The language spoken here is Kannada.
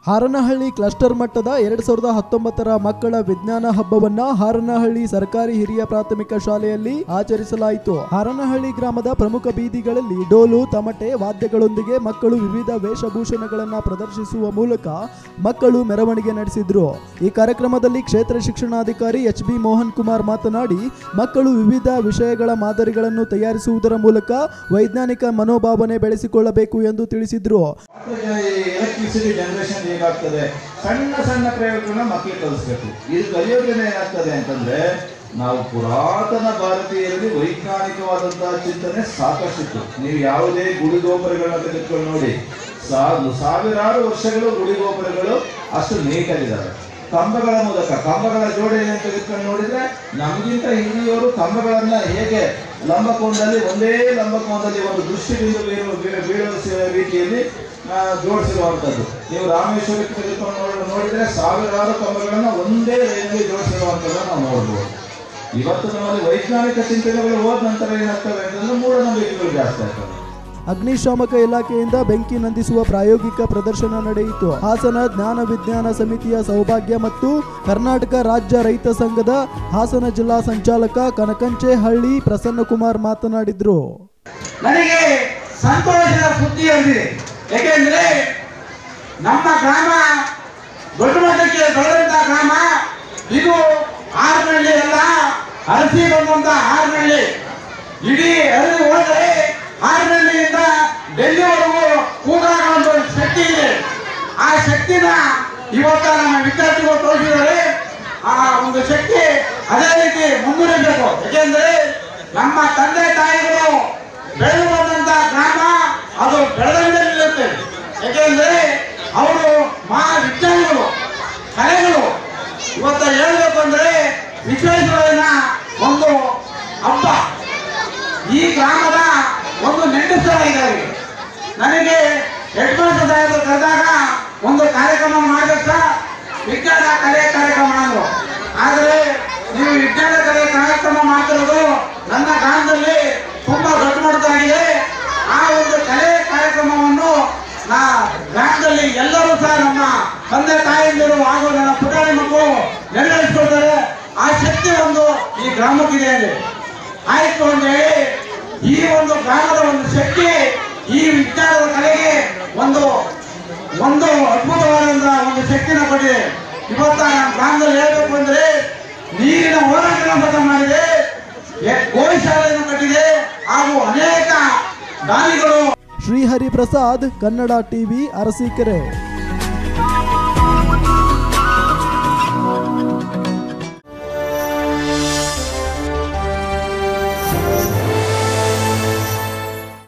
ಹಾರನಹಳ್ಳಿ ಕ್ಲಸ್ಟರ್ ಮಟ್ಟದ ಎರಡ್ ಸಾವಿರದ ಹತ್ತೊಂಬತ್ತರ ಮಕ್ಕಳ ವಿಜ್ಞಾನ ಹಬ್ಬವನ್ನ ಹಾರನಹಳ್ಳಿ ಸರ್ಕಾರಿ ಹಿರಿಯ ಪ್ರಾಥಮಿಕ ಶಾಲೆಯಲ್ಲಿ ಆಚರಿಸಲಾಯಿತು ಹಾರನಹಳ್ಳಿ ಗ್ರಾಮದ ಪ್ರಮುಖ ಬೀದಿಗಳಲ್ಲಿ ಡೋಲು ತಮಟೆ ವಾದ್ಯಗಳೊಂದಿಗೆ ಮಕ್ಕಳು ವಿವಿಧ ವೇಷಭೂಷಣಗಳನ್ನ ಪ್ರದರ್ಶಿಸುವ ಮೂಲಕ ಮಕ್ಕಳು ಮೆರವಣಿಗೆ ನಡೆಸಿದ್ರು ಈ ಕಾರ್ಯಕ್ರಮದಲ್ಲಿ ಕ್ಷೇತ್ರ ಶಿಕ್ಷಣಾಧಿಕಾರಿ ಎಚ್ ಬಿ ಮೋಹನ್ ಕುಮಾರ್ ಮಾತನಾಡಿ ಮಕ್ಕಳು ವಿವಿಧ ವಿಷಯಗಳ ಮಾದರಿಗಳನ್ನು ತಯಾರಿಸುವುದರ ಮೂಲಕ ವೈಜ್ಞಾನಿಕ ಮನೋಭಾವನೆ ಬೆಳೆಸಿಕೊಳ್ಳಬೇಕು ಎಂದು ತಿಳಿಸಿದ್ರು ಎಲೆಕ್ಟ್ರಿಸಿಟಿ ಜನರೇಷನ್ ಹೇಗಾಗ್ತದೆ ಸಣ್ಣ ಸಣ್ಣ ಪ್ರಯೋಗಗಳನ್ನ ಮಕ್ಕಳಿಗೆ ಕಲಿಸ್ಬೇಕು ಇದು ಕಲಿಯೋದ್ರಿಂದ ಏನಾಗ್ತದೆ ಅಂತಂದ್ರೆ ನಾವು ಪುರಾತನ ಭಾರತೀಯರಲ್ಲಿ ವೈಜ್ಞಾನಿಕವಾದಂತಹ ಚಿಂತನೆ ಸಾಕಷ್ಟಿತ್ತು ನೀವು ಯಾವುದೇ ಗುಡಿ ಗೋಪುರಗಳನ್ನ ತೆಗೆದುಕೊಂಡು ನೋಡಿ ಸಾ- ಸಾವಿರಾರು ವರ್ಷಗಳು ಗುಡಿ ಗೋಪುರಗಳು ಅಷ್ಟು ನೀಟಾಗಿದ್ದಾವೆ ಕಂಬಗಳ ಮೂಲಕ ಕಂಬಗಳ ಜೋಡಣೆಯನ್ನು ತೆಗೆದುಕೊಂಡು ನೋಡಿದ್ರೆ ನಮಗಿಂತ ಹಿರಿಯವರು ಕಂಬಗಳನ್ನ ಹೇಗೆ ಲಂಬಕೋನದಲ್ಲಿ ಒಂದೇ ಲಂಬಕೋನದಲ್ಲಿ ಒಂದು ದೃಷ್ಟಿಬಿಂದು ಬೀಳುವ ಬೀಳ- ಬೀಳುವ ಸ- ರೀತಿಯಲ್ಲಿ ಆ, ಜೋಡಿಸಿರುವಂಥದ್ದು ನೀವು ರಾಮೇಶ್ವರಕ್ಕೆ ತೆಗೆದುಕೊಂಡು ನೋಡಿ- ನೋಡಿದ್ರೆ ಸಾವಿರಾರು ಕಂಬಗಳನ್ನ ಒಂದೇ ಲೈನ್ಗೆ ಜೋಡಿಸಿರುವಂಥದ್ದನ್ನು ನಾವು ನೋಡ್ಬೋದು ಇವತ್ತು ನಮ್ಮಲ್ಲಿ ವೈಜ್ಞಾನಿಕ ಚಿಂತನೆಗಳು ಹೋದ ನಂತರ ಏನಾಗ್ತವೆ ಅಂತಂದ್ರೆ ಮೂಢನಂಬಿಕೆಗಳು ಜಾಸ್ತಿ ಆಗ್ತವೆ ಅಗ್ನಿಶಾಮಕ ಇಲಾಖೆಯಿಂದ ಬೆಂಕಿ ನಂದಿಸುವ ಪ್ರಾಯೋಗಿಕ ಪ್ರದರ್ಶನ ನಡೆಯಿತು ಹಾಸನ ಜ್ಞಾನ ವಿಜ್ಞಾನ ಸಮಿತಿಯ ಸೌಭಾಗ್ಯ ಮತ್ತು ಕರ್ನಾಟಕ ರಾಜ್ಯ ರೈತ ಸಂಘದ ಹಾಸನ ಜಿಲ್ಲಾ ಸಂಚಾಲಕ ಕನಕಂಚೆಹಳ್ಳಿ ಪ್ರಸನ್ನಕುಮಾರ್ ಮಾತನಾಡಿದ್ರು ನನಗೆ ಸಂತೋಷದ ಸುದ್ದಿ ಅಂದಿದೆ ಯಾಕೆಂದ್ರೆ ನಮ್ಮ ಗ್ರಾಮ ದೊಡ್ಡ ಮಟ್ಟಕ್ಕೆ ಬೆಳೆದಂತ ಗ್ರಾಮ ಇದು ಆರ್ನಳ್ಳಿ ಅಲ್ಲ ಅರಸಿ ಬಂದಂತ ಆರ್ನಳ್ಳಿ ಇಡೀ ಹರಿದು ಹೋದರೆ ಆರ್ನಳ್ಳಿಯಿಂದ ಡೆಲ್ಲಿವರೆಗೂ ಕೂಗಾಗ ಒಂದು ಶಕ್ತಿ ಇದೆ ಆ ಶಕ್ತಿನ ಇವತ್ತ ನಮ್ಮ ವಿದ್ಯಾರ್ಥಿಗಳು ತೋರಿಸಿದರೆ ಆ ಒಂದು ಶಕ್ತಿ ಅದೇ ರೀತಿ ಮುಂದುವರಿಬೇಕು ಯಾಕೆಂದ್ರೆ ನಮ್ಮ ತಂದೆ ತಾಯಿಗಳು ಬೆಳೆದು ಬಂದಂತ ಗ್ರಾಮ ಅದು ಬೆಳೆದಂತೆ ನಿಲ್ಲುತ್ತೆ ಯಾಕೆಂದ್ರೆ ಅವರು ಮಹಾ ವಿಜ್ಞಾನಿಗಳು ಕಲೆಗಳು ಇವತ್ತ ಹೇಳ್ಬೇಕು ಅಂದ್ರೆ ವಿಶ್ವೇಶ್ವರಯ್ಯನ ಒಂದು ಹಬ್ಬ ಈ ಗ್ರಾಮದ ಒಂದು ನೆಂಟಸ್ಥಳ ಇದ್ದಾರೆ ನನಗೆ ಹೆಡ್ ಮಾಸ್ಟರ್ ಸಾಹೇಬರು ಕರೆದಾಗ ಒಂದು ಕಾರ್ಯಕ್ರಮ ಮಾಡಬೇಕ ವಿಜ್ಞಾನ ಕಲೆ ಕಾರ್ಯಕ್ರಮ ಅಂದ್ರು ಆದರೆ ನೀವು ವಿಜ್ಞಾನ ಕಲೆ ಕಾರ್ಯಕ್ರಮ ಮಾಡ್ತಿರೋದು ನನ್ನ ಗ್ರಾಮದಲ್ಲಿ ತುಂಬಾ ದೊಡ್ಡ ಮಟ್ಟದಾಗಿದೆ ಆ ಒಂದು ಕಲೆ ಕಾರ್ಯಕ್ರಮವನ್ನು ನಾ ಗ್ರಾಮದಲ್ಲಿ ಎಲ್ಲರೂ ಸಹ ನಮ್ಮ ತಂದೆ ತಾಯಿಯಂದಿರು ಹಾಗೂ ನನ್ನ ಪುಟಾಣಿ ಮಕ್ಕಳು ನೆರವೇರಿಸ್ಕೊಳ್ತಾರೆ ಆ ಶಕ್ತಿ ಒಂದು ಈ ಗ್ರಾಮಕ್ಕಿದೆ ಅಲ್ಲಿ ಆಯ್ತು ಅಂತ ಹೇಳಿ ಈ ಒಂದು ಗ್ರಾಮದ ಒಂದು ಶಕ್ತಿ ಈ ವಿಜ್ಞಾನದ ಕಲೆಗೆ ಒಂದು ಒಂದು ಅದ್ಭುತವಾದಂತಹ ಒಂದು ಶಕ್ತಿನ ಕೊಟ್ಟಿದೆ ಇವತ್ತ ನಮ್ಮ ಗ್ರಾಮದಲ್ಲಿ ಹೇಳ್ಬೇಕು ಅಂದ್ರೆ ನೀರಿನ ಹೋರಾಟಗಳನ್ನು ಸಹ ಮಾಡಿದೆ ಎ- ಗೋಶಾಲೆಯನ್ನು ಕಟ್ಟಿದೆ ಹಾಗೂ ಅನೇಕ ದಾನಿಗಳು ಶ್ರೀಹರಿ ಪ್ರಸಾದ್ ಕನ್ನಡ ಟಿವಿ ಅರಸೀಕೆರೆ